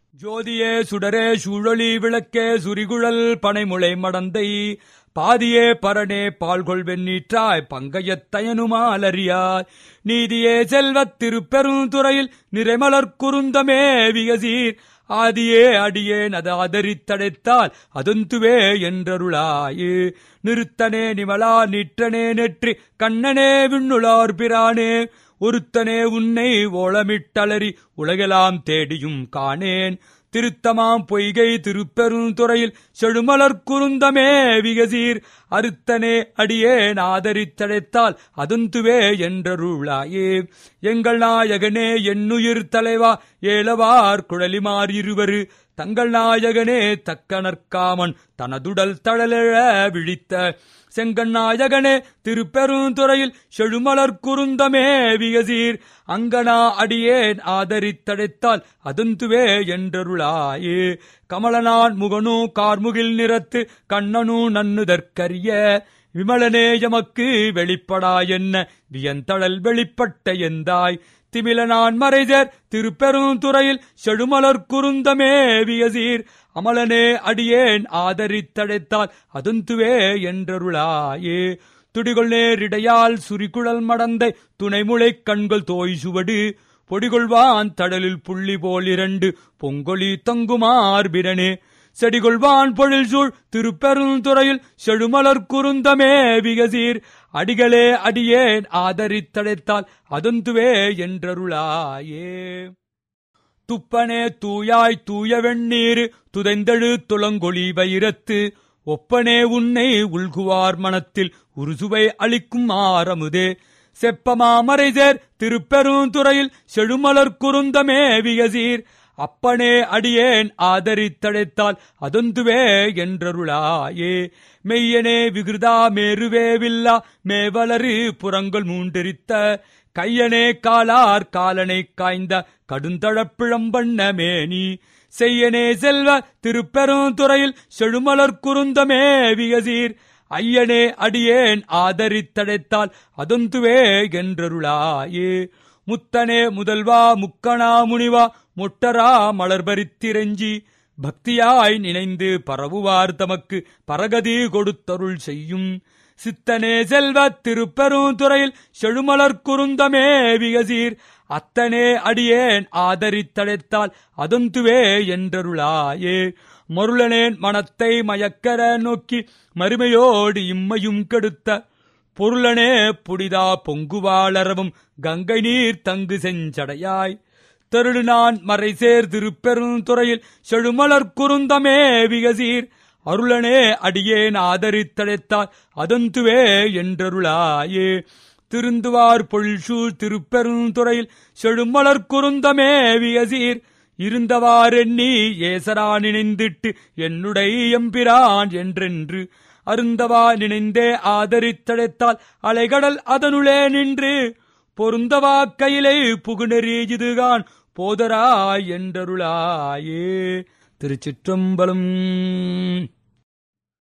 ஜோதியே சுடரே சூழலி விளக்கே சுரிகுழல் பனைமுளை மடந்தை பாதியே பரணே பால்கொள் வெண்ணீற்றாய் பங்கையத்தயனுமாலறியாய் நீதியே செல்வத் திருப்பெருந்துறையில் நிறைமலர் குருந்தமே விகசீர் ஆதியே அடியேன் அது ஆதரித்தடைத்தால் அதந்துவே என்றருளாயே நிறுத்தனே நிமலா நிற்றனே நெற்றி கண்ணனே விண்ணுளார் பிரானே ஒருத்தனே உன்னை ஓளமிட்டலறி உலகெல்லாம் தேடியும் காணேன் திருத்தமாம் பொய்கை திருப்பெருந்துறையில் செழுமலர் குருந்தமே விகசீர் அறுத்தனே அடியேன் ஆதரித்தடைத்தால் அதந்துவே என்றருளாயே எங்கள் நாயகனே என்னுயிர் தலைவா ஏலவார் குழலிமார் இருவரு தங்கள் நாயகனே தக்கனற்காமன் தனதுடல் தழலெழ விழித்த செங்கண்ணாயகனே திருப்பெருந்துறையில் செழுமலர் குருந்தமே விகசீர் அங்கனா அடியேன் ஆதரித்தடைத்தால் அதந்துவே என்றருளாயே கமலனான் முகனு கார்முகில் நிறத்து கண்ணனு நன்னுதற்கரிய விமலனே எமக்கு வெளிப்படா என்ன வியந்தழல் வெளிப்பட்ட எந்தாய் திமிலனான் மறைதர் திருப்பெருந்துறையில் செழுமலர் குருந்தமே வியசீர் அமலனே அடியேன் ஆதரித்தடைத்தால் அதந்துவே என்றருளாயே துடிகொள் நேரிடையால் சுரிகுழல் மடந்தை துணைமுளை கண்கள் தோய் சுவடு பொடிகொள்வான் தடலில் புள்ளி போல் இரண்டு பொங்கொலி தங்குமார்பிரனே செடிகொள்வான் பொழில் சூழ் திருப்பெருந்துறையில் செழுமலர் குருந்தமே விகசீர் அடிகளே அடியேன் ஆதரித்தடைத்தால் அதந்துவே என்றருளாயே துப்பனே தூயாய் தூய வெண்ணீர் துதைந்தழு துலங்கொளி வைரத்து ஒப்பனே உன்னை உள்குவார் மனத்தில் உருசுவை அளிக்கும் ஆரமுதே செப்பமாமரைதேர் திருப்பெருந்துறையில் செழுமலர் குருந்தமே விகசீர் அப்பனே அடியேன் ஆதரித்தடைத்தால் அதந்துவே என்றருளாயே மெய்யனே விகிருதா மேருவே வில்லா மேவலரு புறங்கள் மூண்டெரித்த கையனே காலார் காலனை காய்ந்த கடுந்தழப்பிழம்பண்ண மேனி செய்யனே செல்வ திருப்பெருந்துறையில் செழுமலர் குருந்தமே விகசீர் ஐயனே அடியேன் ஆதரித்தடைத்தால் அதந்துவே என்றருளாயே முத்தனே முதல்வா முக்கணா முனிவா முட்டரா மலர்பரித்திரஞ்சி பக்தியாய் நினைந்து பரவுவார் தமக்கு பரகதி கொடுத்தருள் செய்யும் சித்தனே செல்வ திருப்பெருந்துறையில் செழுமலர் குருந்தமே விகசீர் அத்தனே அடியேன் ஆதரித்தடைத்தால் அதந்துவே என்றருளாயே மருளனேன் மனத்தை மயக்கர நோக்கி மறுமையோடு இம்மையும் கெடுத்த பொருளனே புடிதா பொங்குவாளரவும் கங்கை நீர் தங்கு செஞ்சடையாய் தெருடு நான் மறை சேர் திருப்பெருந்துறையில் செழுமலர் குருந்தமே விகசீர் அருளனே அடியேன் ஆதரித்தடைத்தால் அதந்துவே என்றருளாயே திருந்துவார் பொழில்சூழ் திருப்பெருந்துறையில் செழுமலர் குருந்தமே விகசீர் இருந்தவாறெண்ணி ஏசரா நினைந்திட்டு என்னுடைய எம்பிரான் என்றென்று அருந்தவா நினைந்தே ஆதரித்தடைத்தால் அலைகடல் அதனுளே நின்று பொருந்தவா கையிலே புகுநெறி இதுகான் போதராய் என்றருளாயே திருச்சிற்றம்பலம்